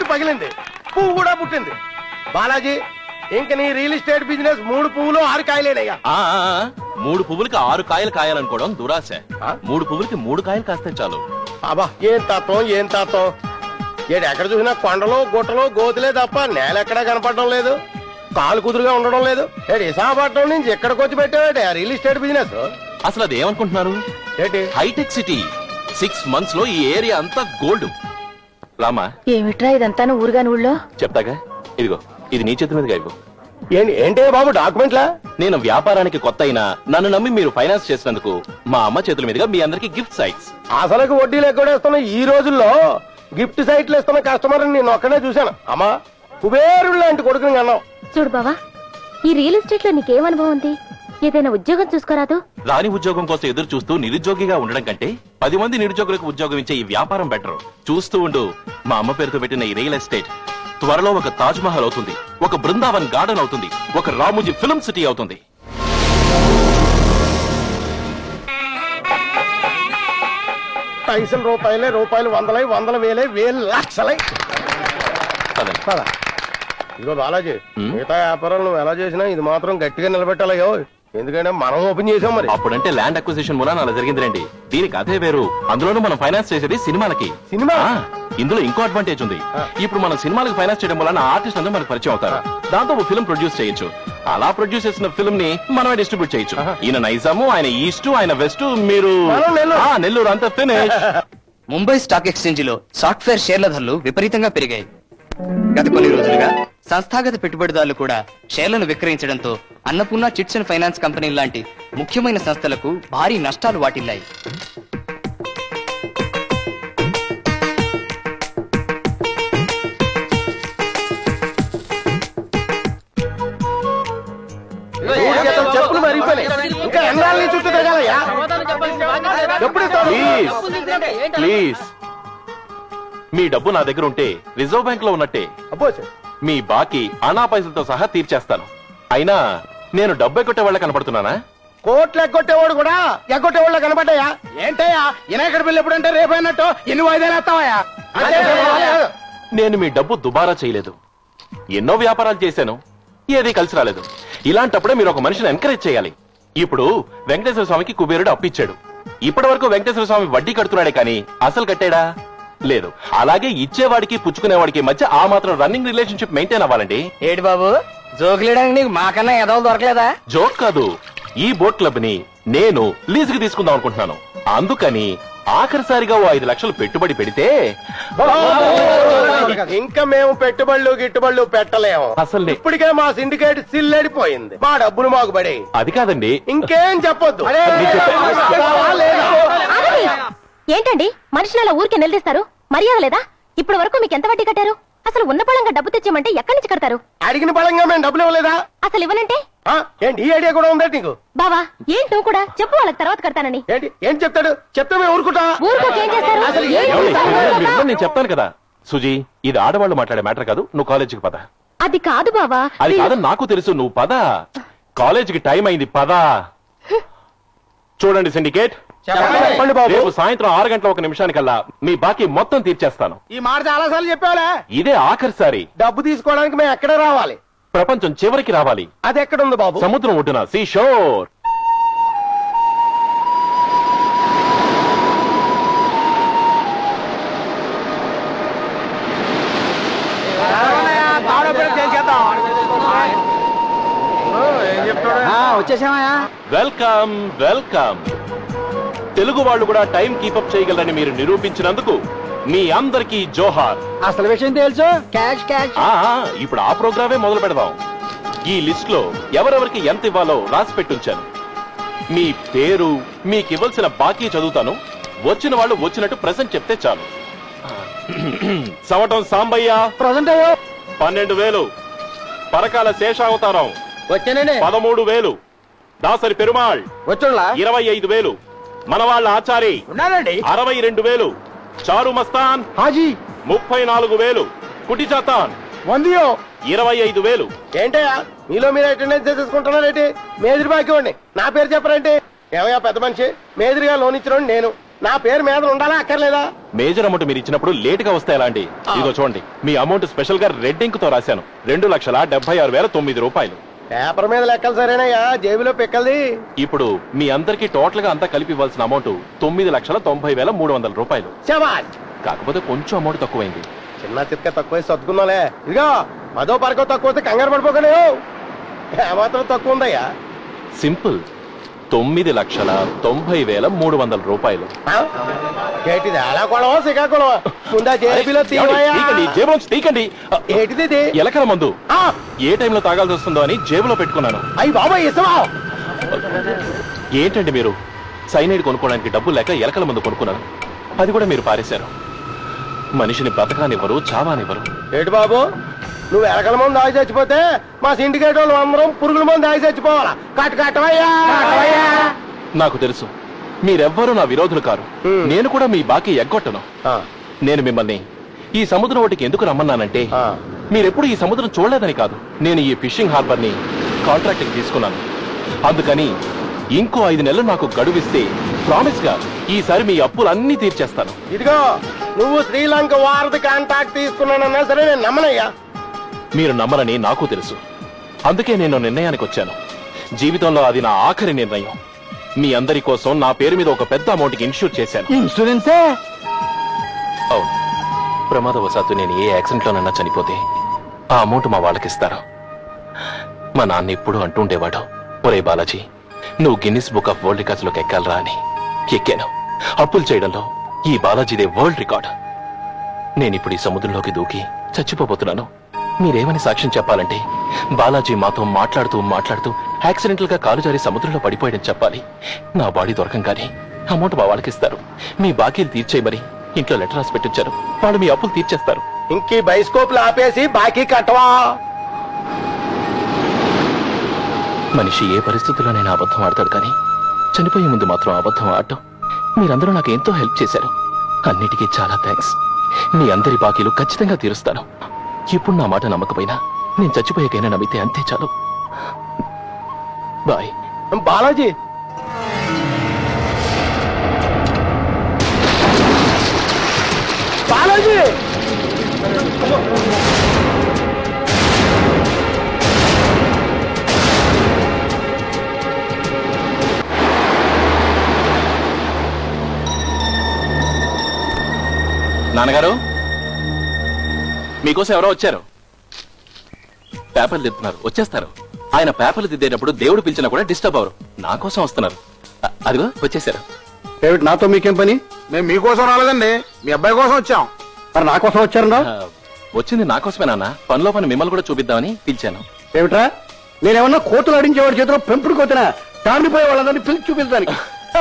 పగిలింది పువ్వు కూడా పుట్టింది బాలాజీ ఇంక నీ రియల్ ఎస్టేట్ బిజినెస్ మూడు పువ్వులు ఆరు కాయలేనయ్యా ఆ, ఆ, ఆ, మూడు పువ్వులకి ఆరు కాయలు కాయాలనుకోవడం దురాశ ఆ? మూడు పువ్వులకి మూడు కాయలు కాస్తే చాలు అబ్బా ఏం తత్వం ఏం తత్వం ఏడు ఎక్కడ చూసినా కొండలు గుట్టలు గోతులే తప్ప నేల ఎక్కడా కనపడడం లేదు కాలు కుదురుగా ఉండడం లేదు ఏడు విశాఖపట్నం నుంచి ఎక్కడికి వచ్చి పెట్టావేటి ఆ రియల్ ఎస్టేట్ బిజినెస్ అసలు అది ఏమనుకుంటున్నారు ఏంటి హైటెక్ సిటీ సిక్స్ మంత్స్ లో ఈ ఏరియా అంతా గోల్డ్ రామా ఏమిట్రా ఇదంతాను ఊరుగాని ఊళ్ళో చెప్తాగా ఇదిగో ఇది నీ చేతి మీదుగా ఇవ్వు ఏంటి ఏంటి బాబు డాక్యుమెంట్లా నేను వ్యాపారానికి కొత్త అయినా నన్ను నమ్మి మీరు ఫైనాన్స్ చేసినందుకు మా అమ్మ చేతుల మీదుగా మీ అందరికి గిఫ్ట్ సైట్స్ అసలుకి వడ్డీలు ఎక్కడేస్తున్న ఈ రోజుల్లో గిఫ్ట్ సైట్లు ఇస్తున్న కస్టమర్ నేను ఒక్కనే చూశాను అమ్మా కుబేరుడు లాంటి కొడుకుని అన్నావు చూడు బావా ఈ రియల్ ఎస్టేట్ లో నీకేం అనుభవం ఉంది ఏదైనా ఉద్యోగం చూసుకోరాదు రాని ఉద్యోగం కోసం ఎదురు చూస్తూ నిరుద్యోగిగా ఉండడం కంటే పది మంది నిరుద్యోగులకు ఉద్యోగం ఇచ్చే ఈ వ్యాపారం బెటర్ చూస్తూ ఉండు మా అమ్మ పేరుతో పెట్టిన ఈ రియల్ ఎస్టేట్ త్వరలో ఒక తాజ్ మహల్ అవుతుంది ఒక బృందావన్ గార్డెన్ అవుతుంది ఒక రాముజీ ఫిల్మ్ సిటీ అవుతుంది పైసలు రూపాయలే రూపాయలు వందలై వందల వేలే వేలు లక్షలై పదండి. పద. ఇదిగో బాలాజీ ఉమ్. మిగతా వ్యాపారాలు నువ్వు ఎలా చేసినా ఇది మాత్రం గట్టిగా నిలబెట్టాలయ్యో ఎందుకంటే మనం ఓపెన్ చేసాం మరి అప్పుడంటే ల్యాండ్ అక్విజిషన్ మూలాన అలా జరిగింది రండి దీనికి అదే వేరు అందులోనూ మనం ఫైనాన్స్ చేసేది సినిమాలకి సినిమా? ఆ, ఇందులో ఇంకో అడ్వాంటేజ్ ఉంది ఆ. ఇప్పుడు మనం సినిమాలకు ఫైనాన్స్ చేయడం వలన ఆర్టిస్ట్ అందరూ మనకు పరిచయం అవుతారు దాంతో ఒక ఫిల్మ్ ప్రొడ్యూస్ చేయొచ్చు అలా ప్రొడ్యూస్ చేసిన ఫిల్మ్ ని మనమే డిస్ట్రిబ్యూట్ చేయొచ్చు ఆహా. ఈయన నైజాము ఆయన ఈస్ట్ ఆయన వెస్ట్ మీరు మనం నెల్లూరు. ఆ, నెల్లూరు అంతా ఫినిష్ ముంబై స్టాక్ ఎక్స్చేంజ్ లో సాఫ్ట్వేర్ షేర్ల ధరలు విపరీతంగా పెరిగాయి గత కొన్ని రోజులుగా సంస్థాగత పెట్టుబడిదారులు కూడా షేర్లను విక్రయించడంతో Annapurna chits and finance company లాంటి ముఖ్యమైన సంస్థలకు భారీ నష్టాలు వాటిల్లాయి ఊరి చేతులు చెప్పులు మరిగిపోయినాయి ఇంకా ఎన్నాళ్ళ చుట్టూ తిరగాలయ్యా ఎప్పుడు ఇస్తావు? ప్లీజ్ ప్లీజ్ మీ డబ్బు నా దగ్గర ఉంటే రిజర్వ్ బ్యాంక్ లో ఉన్నట్టే అబ్బో సార్. మీ బాకీ అనా పైసలతో సహా తీర్చేస్తాను అయినా నేను డబ్బు ఎక్కొట్టే వాళ్ళ కనపడుతున్నానా కోట్లు ఎగ్గొట్టేవాడు కూడా ఎగ్గొట్టేవాళ్ళు కనబడ్డాయా ఏంటయ్యా వినాయకుడి బిల్లు ఎప్పుడంటే రేపైనట్టు ఎన్ని వాయిదాలు వేస్తావయ్యా నేను మీ డబ్బు దుబారా చేయలేదు ఎన్నో వ్యాపారాలు చేశాను ఏది కలిసి రాలేదు ఇలాంటప్పుడే మీరు ఒక మనిషిని ఎంకరేజ్ చేయాలి ఇప్పుడు వెంకటేశ్వర స్వామికి కుబేరుడు అప్పిచ్చాడు ఇప్పటి వరకు వెంకటేశ్వర స్వామి వడ్డీ కడుతున్నాడే కానీ అసలు కట్టాడా లేదు అలాగే ఇచ్చేవాడికి పుచ్చుకునేవాడికి మధ్య ఆ మాత్రం రన్నింగ్ రిలేషన్షిప్ మెయింటైన్ అవ్వాలండి ఏడు బాబు జోకులేయడానికి నీకు మాకన్నా ఎదవలు దొరకలేదా జోక్ కాదు ఈ బోట్ క్లబ్ ని నేను లీజుకి తీసుకుందాం అనుకుంటున్నాను అందుకని ఆఖరిసారిగా ఓ ఐదు లక్షలు పెట్టుబడి పెడితే ఇంకా మేము పెట్టుబడులు గిట్టుబడులు పెట్టలేము అసలు నే- ఇప్పటికే మా సిండికేట్ సిల్లడిపోయింది మా డబ్బులు మాకు పడి అది కాదండి ఇంకేం చెప్పొద్దు నేను చెప్పేది- వస్తావా లేదా? ఆగండి. ఏంటండి మనుషులు అలా ఊరికే నిలదీస్తారు మర్యాద లేదా ఇప్పటి వరకు మీకు ఎంత వడ్డీ కట్టారు అసలు ఉన్న పళంగా డబ్బు తెచ్చామంటే ఎక్కడి నుంచి కడతారు అడిగిన పడంగా మేము డబ్బులు ఇవ్వలేదా అసలు ఇవ్వనంటే ఆ? ఏంటి ఈ ఐడియా కూడా ఉందా నీకు బావా ఏంటి నువ్వు కూడా చెప్పు వాళ్ళకి తర్వాత కడతానని ఏంటి ఏం చెప్తాడు చెప్తే మేము ఊరుకుంటా ఊరుకోక ఏం చేస్తారు అసలు ఏం ఏమండి? చేస్తారు? మీరు ఇవ్వండి, నేను చెప్తాను కదా సుజీ ఇది ఆడవాళ్ళు మాట్లాడే మ్యాటర్ కాదు నువ్వు కాలేజీకి పద అది కాదు బావా అది వీళ్ళు- కాదని నాకు తెలుసు నువ్వు పద కాలేజీకి టైం అయింది పద చూడండి సిండికేట్ చెప్పండి బాబు రేపు సాయంత్రం ఆరు గంటల ఒక నిమిషానికల్లా మీ బాకీ మొత్తం తీర్చేస్తాను ఈ మాట చాలా సార్లు చెప్పావులే ఇదే ఆఖరిసారి డబ్బు తీసుకోవడానికి మేము ఎక్కడ రావాలి ప్రపంచం చివరికి రావాలి అది ఎక్కడ ఉంది బాబు సముద్రం ఒడ్డున సీ షోర్ వచ్చేసామయ్యా వెల్కమ్ వెల్కమ్ తెలుగు వాళ్ళు కూడా టైం కీపప్ చేయగలరని మీరు నిరూపించినందుకు మీ అందరికీ జోహార్ అసలు విషయం తెలుసు క్యాష్ క్యాష్ ఆ ఆ, ఇప్పుడు ఆ ప్రోగ్రామే మొదలు పెడదాం ఈ లిస్ట్ లో ఎవరెవరికి ఎంత ఇవ్వాలో రాసి పెట్టుంచాను మీ పేరు మీకు ఇవ్వాల్సిన బాకీ చదువుతాను వచ్చిన వాళ్ళు వచ్చినట్టు ప్రెసెంట్ చెప్తే చాలు సవటం సాంబయ్య ప్రజెంట్ అయ్యో పన్నెండు వేలు పరకాల శేషావతారం వచ్చానండి పదమూడు వేలు దాసరి పెరుమాళ్ వచ్చుడులా ఇరవై ఐదు వేలు మన వాళ్ళ ఆచారి ఉన్నానండి అరవై రెండు వేలు చారు మస్తాన్ హాజీ ముప్పై నాలుగు వేలు కుటి చాతాన్ వందియో ఇరవై ఐదు వేలు ఏంటయ్యా మీలో మీరు అటెండెన్స్ చేసేసుకుంటున్నారేంటి మేదిరి బాకీ వాడిని నా పేరు చెప్పరంటే ఏమయ్యా పెద్ద మనిషి మేదిరిగా లోన్ ఇచ్చిన నేను నా పేరు మీద ఉండాలా అక్కర్లేదా మేజర్ అమౌంట్ మీరు ఇచ్చినప్పుడు లేట్ గా వస్తే ఎలా అండి ఇదిగో చూడండి మీ అమౌంట్ స్పెషల్ గా రెడ్ ఇంక్ తో రాశాను రెండు లక్షల డెబ్బై ఆరు వేల తొమ్మిది రూపాయలు పేపర్ మీద లెక్కలు సరేనయ్యా జేబులో పిక్కల్ది ఇప్పుడు మీ అందరికి టోటల్ గా అంతా కలిపి ఇవ్వాల్సిన అమౌంట్ తొమ్మిది లక్షల తొంభై వేల మూడు వందల రూపాయలు శబాష్ కాకపోతే కొంచెం అమౌంట్ తక్కువైంది చిన్న చిత్క తక్కువ సర్దుకున్నాలే ఇదిగో పదో పరకో తక్కువ వస్తే కంగారు పడిపోకనే ఏమాత్రం తక్కువ ఉందయ్యా సింపుల్ తొమ్మిది లక్షల తొంభై వేల మూడు వందల రూపాయలు ఆ? ఏటిది అలా కొడవా శ్రీకాకుళం ముందా జేబీలో ఏమండి? తీవయ్యా తీకండి జేబులోంచి తీకండి ఏటిది ఇది? ఎలకల మందు ఆ, ఏ టైంలో తాగాల్సి వస్తుందో అని జేబులో పెట్టుకున్నాను అయ్యి బాబాయ్ ఇసమా ఏంటండి మీరు సైనైడ్ కొనుక్కోవడానికి డబ్బులు లేక ఎలకల మందు కొనుక్కున్నాను అది కూడా మీరు పారేశారు మనిషిని బ్రతకానివ్వరు చావానివ్వరు ఏటి బాబు నువ్వు ఎలకల మంది దాగి చచ్చిపోతే మా సిండికేట్ వాళ్ళు అందరం పురుగుల మంది దాగి చచ్చిపోవాలా కట్టు కట్టవయ్యా కట్టవయ్యా. నాకు తెలుసు మీరెవ్వరూ నా విరోధులు కారు హ్మ్. నేను కూడా మీ బాకీ ఎగ్గొట్టను ఆ, నేను మిమ్మల్ని ఈ సముద్రం ఒడ్డుకి ఎందుకు రమ్మన్నానంటే ఆ. మీరెప్పుడు ఈ సముద్రం చూడలేదని కాదు నేను ఈ ఫిషింగ్ హార్బర్ ని కాంట్రాక్ట్ తీసుకున్నాను అందుకని ఇంకో ఐదు నెలలు నాకు గడువిస్తే ప్రామిస్ గా ఈసారి మీ అప్పులన్నీ తీర్చేస్తాను ఇదిగో నువ్వు శ్రీలంక వారధి కాంటాక్ట్ తీసుకున్నానన్నా సరే నేను నమ్మనయ్యా మీరు నమ్మరని నాకు తెలుసు అందుకే నేను నిర్ణయానికి వచ్చాను జీవితంలో అది నా ఆఖరి నిర్ణయం మీ అందరి కోసం నా పేరు మీద ఒక పెద్ద అమౌంట్ కి ఇన్షూర్ చేశాను ఇన్సూరెన్సే అవును ప్రమాదవశాత్తు నేను ఏ యాక్సిడెంట్ లోనన్నా చనిపోతే ఆ అమౌంట్ మా వాళ్ళకిస్తారు మా నాన్న ఎప్పుడు అంటుండేవాడు ఒరే బాలాజీ నువ్వు Guinness book of world records లోకి ఎక్కాలరా అని ఎక్కాను అప్పులు చేయడంలో ఈ బాలాజీదే వరల్డ్ రికార్డ్ నేనిప్పుడు ఈ సముద్రంలోకి దూకి చచ్చిపోబోతున్నాను మీరేమని సాక్ష్యం చెప్పాలంటే బాలాజీ మాతో మాట్లాడుతూ మాట్లాడుతూ యాక్సిడెంటల్ గా కాలు జారి సముద్రంలో పడిపోయడం చెప్పాలి నా బాడీ దొరకంగానే అమౌంట్ మా వాళ్ళకి ఇస్తారు మీ బాకీలు తీర్చేయమని ఇంట్లో లెటర్ రాసి పెట్టించారు వాళ్ళు మీ అప్పులు తీర్చేస్తారు ఇంకీ బైస్కోప్లు ఆపేసి బాకీ కట్టవా మనిషి ఏ పరిస్థితుల్లోనైనా అబద్ధం ఆడతాడు కానీ చనిపోయే ముందు మాత్రం అబద్ధం ఆడటం మీరందరూ నాకు ఎంతో హెల్ప్ చేశారు అన్నిటికీ చాలా థ్యాంక్స్ మీ అందరి బాకీలు ఖచ్చితంగా తీరుస్తాను ఇప్పుడు నా మాట నమ్మకపోయినా నేను చచ్చిపోయాకైనా నమ్మితే అంతే చాలు బాయ్ బాలాజీ బాలాజీ నాన్నగారు మీకోసం ఎవరో వచ్చారు పేపర్లు దిద్దుతున్నారు వచ్చేస్తారు ఆయన పేపర్లు దిద్దేటప్పుడు దేవుడు పిలిచినా కూడా డిస్టర్బ్ అవరు నా కోసం వస్తున్నారు అ- అదిగో వచ్చేసారు ఏమిటి నాతో మీకేం పని మేము మీకోసం రాలేదండి మీ అబ్బాయి కోసం వచ్చాం మరి నా కోసం వచ్చారన్నా ఆ, వచ్చింది నా కోసమే నాన్న పనిలో పని మిమ్మల్ని కూడా చూపిద్దామని పిలిచాను ఏమిట్రా నేనేమన్నా కోతులు ఆడించేవాడి చేతిలో పెంపుడు కోతిన తాండిపోయే వాళ్ళందరినీ పిలిచి చూపించడానికి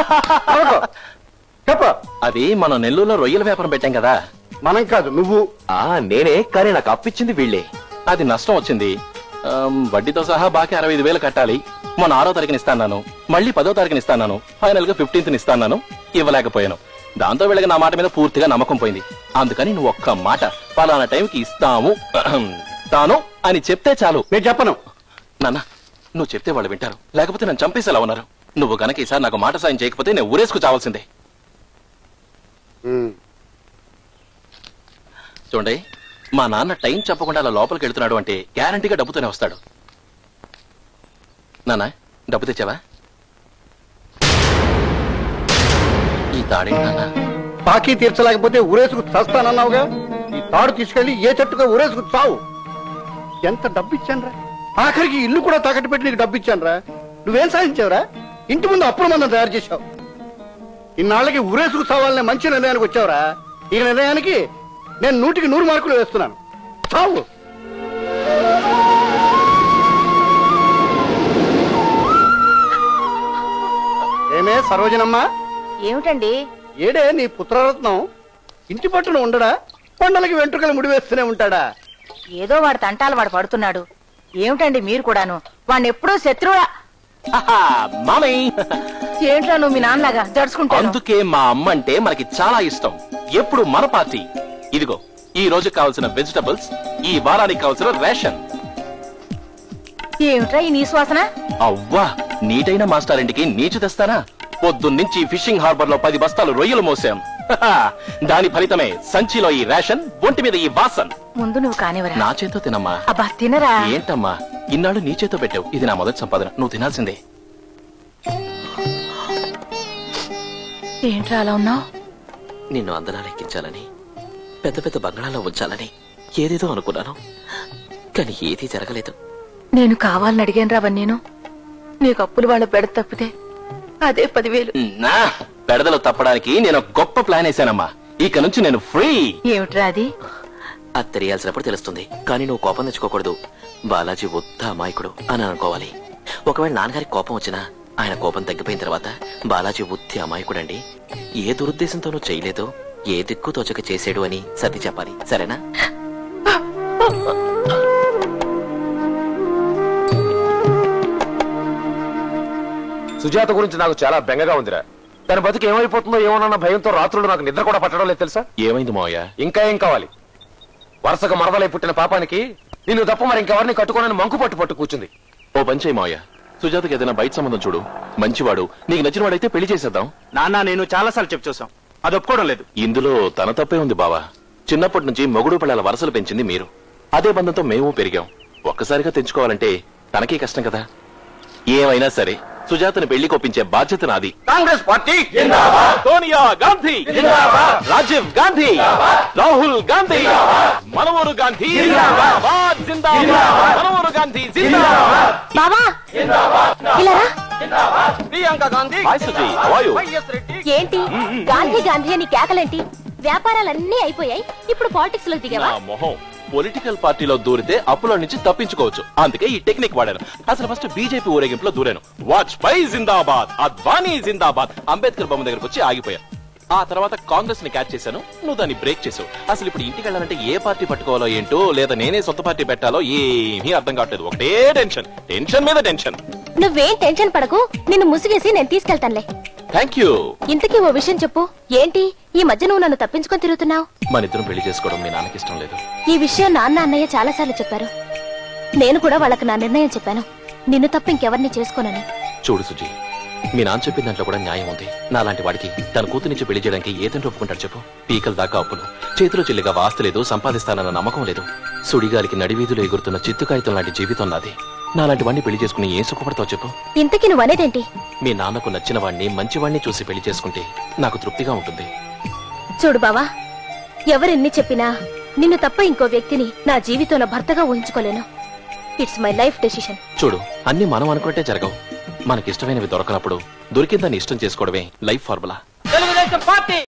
చెప్ప అది మనం నెల్లూరులో రొయ్యల వ్యాపారం పెట్టాం కదా మనం కాదు నువ్వు ఆ నేనే కానీ నాకు అప్పిచ్చింది వీళ్ళే అది నష్టం వచ్చింది ఆమ్, వడ్డీతో సహా బాకీ అరవై ఐదు వేలు కట్టాలి మొన్న ఆరో తారీఖున ఇస్తాను మళ్ళీ పదో తారీఖున ఇస్తాను ఫైనల్ గా ఫిఫ్టీన్త్ ఇస్తాను ఇవ్వలేకపోయాను దాంతో వీళ్ళకి నా మాట మీద పూర్తిగా నమ్మకం పోయింది అందుకని నువ్వు ఒక్క మాట పలానా టైంకి ఇస్తాము అహం, తాను అని చెప్తే చాలు నేను చెప్పను నాన్న నువ్వు చెప్తే వాళ్ళు వింటారు లేకపోతే నన్ను చంపేసేలా ఉన్నారు నువ్వు గనక ఈసారి నాకు మాట సాయం చేయకపోతే నేను ఊరేసుకు చావాల్సిందే చూడండి మా నాన్న టైం చెప్పకుండా అలా లోపలికి వెళ్తున్నాడు అంటే గ్యారంటీగా డబ్బుతోనే వస్తాడు నాన్న డబ్బు తెచ్చావా ఈ తాడే నాన్న బాకీ తీర్చలేకపోతే ఊరేసుకు చస్తానన్నావుగా ఈ తాడు తీసుకెళ్లి ఏ చెట్టుగా ఊరేసుకు చావు ఎంత డబ్బు ఇచ్చానురా ఆఖరికి ఇల్లు కూడా తాకట్టు పెట్టి నీకు డబ్బు ఇచ్చానురా నువ్వేం సాధించావురా ఇంటి ముందు అప్పుల మందం తయారు చేశావు ఇన్నాళ్ళకి ఊరేసుకు చావాలనే మంచి నిర్ణయానికి వచ్చావురా ఈ నిర్ణయానికి నేను నూటికి నూరు మార్కులు వేస్తున్నాను చావు ఏమే సరోజనమ్మా ఏమిటండి ఏడే నీ పుత్రరత్నం ఇంటి పట్టున ఉండడా కొండలకి వెంట్రుకలు ముడివేస్తూనే ఉంటాడా ఏదో వాడి తంటాలు వాడు పడుతున్నాడు ఏమిటండి మీరు కూడాను వాడిని ఎప్పుడూ శత్రువులా మామీ ఏంట్రా నువ్వు మీ నాన్నలాగా జడుచుకుంటాను అందుకే మా అమ్మ అంటే మనకి చాలా ఇష్టం ఎప్పుడు మన పార్టీ ఇదిగో ఈ రోజు కావాల్సిన వెజిటబుల్స్ ఈ వారానికి కావాల్సిన రేషన్ ఏమిట్రా ఈ నీశ్వాసన అవ్వా నీటైన మాస్టారింటికి నీచు తెస్తానా పొద్దున్నుంచి ఫిషింగ్ హార్బర్ లో పది బస్తాలు రొయ్యలు మోసాం హహ, దాని ఫలితమే సంచిలో ఈ రేషన్ ఒంటి మీద ఈ వాసన్ ముందు నువ్వు కానివరా నా చేతో తినమ్మా అబ్బా తినరా ఏంటమ్మా ఇన్నాళ్ళు నీ చేతో పెట్టావు ఇది నా మొదటి సంపాదన నువ్వు తినాల్సిందే ఏంట్రా అలా ఉన్నావు నిన్ను అందనాలెక్కించాలని పెద్ద పెద్ద బంగళాలో ఉంచాలని ఏదేదో అనుకున్నాను కానీ ఏదీ జరగలేదు నేను కావాలని అడిగాను రా నేను నీకు అప్పులు వాళ్ళ పెడ తప్పితే అదే పదివేలు నా పెడదలు తప్పడానికి నేను ఒక గొప్ప ప్లాన్ వేసానమ్మా ఇక నుంచి నేను ఫ్రీ ఏమిట్రా అది అది తెలియాల్సినప్పుడు తెలుస్తుంది కానీ నువ్వు కోపం తెచ్చుకోకూడదు బాలాజీ ఉత్త అమాయకుడు అని అనుకోవాలి ఒకవేళ నాన్నగారికి కోపం వచ్చినా ఆయన కోపం తగ్గిపోయిన తర్వాత బాలాజీ ఉత్తి అమాయకుడండి ఏ దురుద్దేశంతోనూ చేయలేదో ఏ దిక్కు తోచక చేసాడు అని సర్ది చెప్పాలి సరేనా సుజాత గురించి నాకు చాలా బెంగగా ఉందిరా తన బతుకు ఏమైపోతుందో ఏమోనన్న భయంతో రాత్రులు నాకు నిద్ర కూడా పట్టడం లేదు తెలుసా ఏమైంది మావయ్య ఇంకా ఏం కావాలి వరుసగా మరదలై పుట్టిన పాపానికి నిన్ను తప్ప మరి ఇంకెవరిని కట్టుకోనని మంకు పట్టు పట్టు కూర్చుంది ఓ పని చేయి మావయ్య సుజాతకి ఏదైనా బయట సంబంధం చూడు మంచివాడు నీకు నచ్చిన వాడైతే పెళ్లి చేసేద్దాం నాన్న నేను చాలా సార్లు చెప్పు చూసాం అది ఒప్పుకోవడం లేదు ఇందులో తన తప్పే ఉంది బావా చిన్నప్పటి నుంచి మొగుడు పిల్లల వరసలు పెంచింది మీరు అదే బంధంతో మేము పెరిగాం ఒక్కసారిగా తెంచుకోవాలంటే తనకే కష్టం కదా ఏమైనా సరే సుజాతని పెళ్లి కొప్పించే బాధ్యత నాది కాంగ్రెస్ పార్టీ సోనియా గాంధీ రాజీవ్ గాంధీ రాహుల్ గాంధీ మనవరు గాంధీ జిందాబాద్, జిందాబాద్. మనవరు గాంధీ జిందాబాద్. బావా ఇలా రా. Priyanka Gandhi hi Suji how are you? ఏంటి గాంధీ గాంధీ అని కేకలేంటి వ్యాపారాలన్నీ అయిపోయాయి ఇప్పుడు పాలిటిక్స్ లో దిగావా నా మొహం పొలిటికల్ పార్టీలో దూరితే అప్పుల నుంచి తప్పించుకోవచ్చు అందుకే ఈ టెక్నిక్ వాడాను అసలు ఫస్ట్ బీజేపీ ఊరేగింపులో దూరాను వాజ్పేయి జిందాబాద్ అద్వానీ జిందాబాద్ అంబేద్కర్ బొమ్మ దగ్గరకు వచ్చి ఆగిపోయాను ఆ తర్వాత కాంగ్రెస్ ని క్యాచ్ చేశాను నువ్వు దాన్ని బ్రేక్ చేసావు అసలు ఇప్పుడు ఇంటికి వెళ్ళాలంటే ఏ పార్టీ పట్టుకోవాలో ఏంటో లేదా నేనే సొంత పార్టీ పెట్టాలో ఏమీ అర్థం కావట్లేదు ఒకటే టెన్షన్ టెన్షన్ మీద టెన్షన్ నువ్వేం టెన్షన్ పడకు నిన్ను ముసిగేసి నేను తీసుకెళ్తానులే థ్యాంక్ యూ ఇంతకీ ఓ విషయం చెప్పు ఏంటి ఈ మధ్య నువ్వు నన్ను తప్పించుకొని తిరుగుతున్నావు మన ఇద్దరం పెళ్లి చేసుకోవడం మీ నాన్నకి ఇష్టం లేదు ఈ విషయం నాన్న అన్నయ్య చాలాసార్లు చెప్పారు నేను కూడా వాళ్ళకి నా నిర్ణయం చెప్పాను నిన్ను తప్ప ఇంకెవరిని చేసుకోనని చూడు సుజీ మీ నాన్న చెప్పిన దాంట్లో కూడా న్యాయం ఉంది నాలాంటి వాడికి తన కూతురించి పెళ్లి చేయడానికి ఏదంటే ఒప్పుకుంటాడు చెప్పు పీకల దాకా అప్పులు చేతిలో చెల్లిగా వాస్త లేదు సంపాదిస్తానన్న నమ్మకం లేదు సుడిగాలికి నడివీధిలో ఎగురుతున్న చిత్తు కాగితం లాంటి జీవితం నాది నాలాంటి వాడిని పెళ్లి చేసుకుని ఏం సుఖపడతావు చెప్పు ఇంతకీ నువ్వు అనేదేంటి మీ నాన్నకు నచ్చిన వాడిని మంచివాడిని చూసి పెళ్లి చేసుకుంటే నాకు తృప్తిగా ఉంటుంది చూడు బావా ఎవరెన్ని చెప్పినా నిన్ను తప్ప ఇంకో వ్యక్తిని నా జీవితంలో భర్తగా ఊహించుకోలేను ఇట్స్ మై లైఫ్ డెసిషన్ చూడు అన్ని మనం అనుకుంటే జరగవు మనకిష్టమైనవి దొరకనప్పుడు దొరికిందాన్ని ఇష్టం చేసుకోవడమే లైఫ్ ఫార్ములా తెలుగుదేశం పార్టీ